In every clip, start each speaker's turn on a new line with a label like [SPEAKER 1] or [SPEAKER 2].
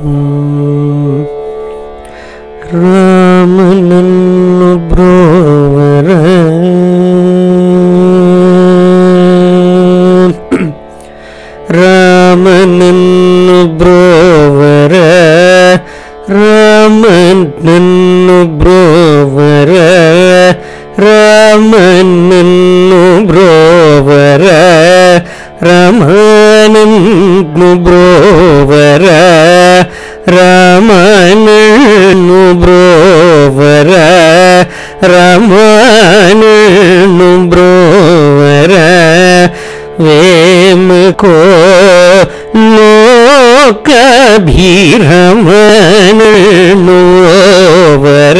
[SPEAKER 1] రామనన్ను బ్రోవర రామనన్ను బ్రోవర రామనన్ను బ్రోవర రామనన్ను బ్రోవర రామానన్ను బ్రోవర రామానన్ను బ్రోవర రామానన్ను బ్రోవర వేమకో లోకభీరమణను వర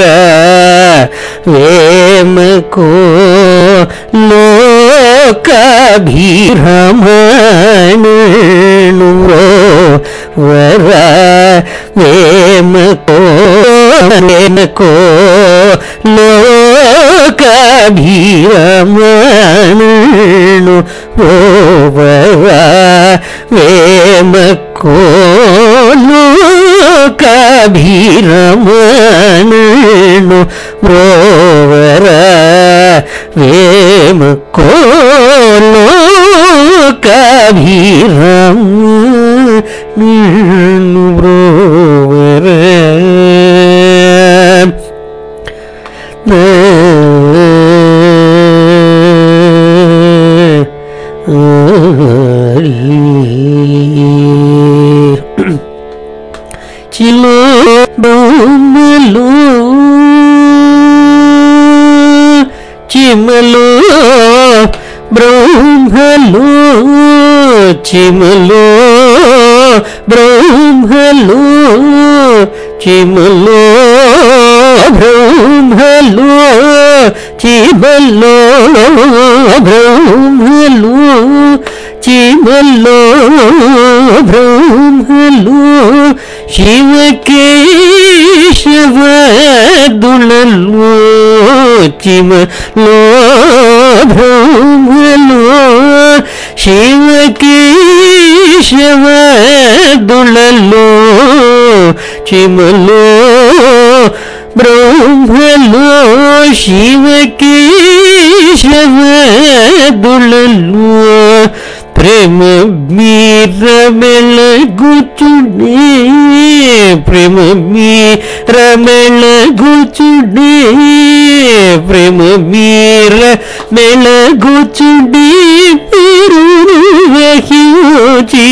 [SPEAKER 1] వేమకో లోకభీరమణను వర వేమకో వేమకో లోకభీరమణను ఓవర వేమకో లోకభీరమణను ఓవర వేమకో లోకభీరమణను ఓవర చిలో బొమ్మలు చిమలు బ్రహ్మలు చిమలు బ్రహ్మలు చిమలు బ్రహ్మలు చిమలు బ్రహ్మలు చిమలు బ్రహ్మలు శివకేశవదులలో చిమలో బ్రహ్మలు శివకేశవదులలో చిమలో బ్రహ్మలో శివకేశవదులలో ప్రేమ మీర మెలగుచుడే ప్రేమ మీర మెలగుచుడే ప్రేమ మీర మెలగుచుడే పేరును వహించి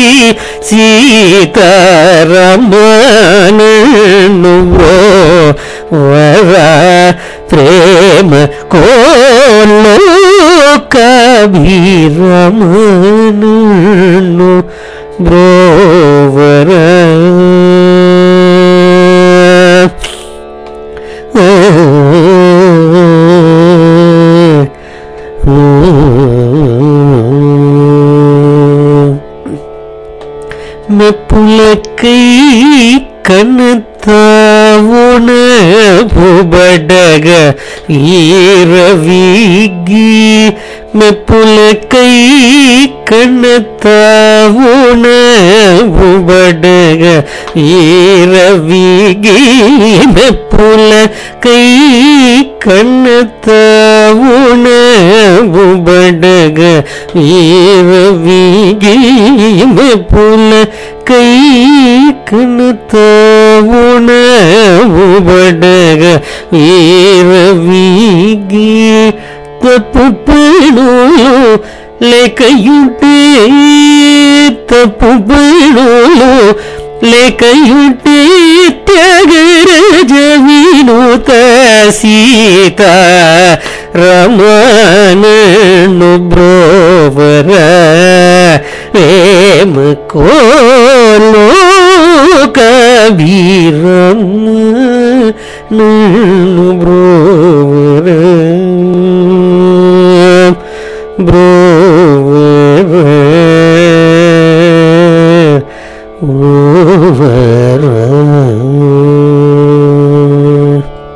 [SPEAKER 1] సీతారమణను వర ప్రేమ కోలో కభీరమణను బ్రోవర మెప్పులకై కనతావున పుబడగ ఈరవిగి మెప్పులకై కనతావున పుబడగ ఈరవిగి మెప్పులకై కన్నతావున బుబడగ ఈరవిగి మెప్పుల కై కన్నతావున బుబడగ ఈరవిగి తప్పు పడు లేకయుంటే తప్పు పడు లేకయుంటే త్యాగరాజ వినుత సీత రమణను బ్రోవర ప్రేమ కోలో కబీరం నన్ను బ్రోవర బ్రో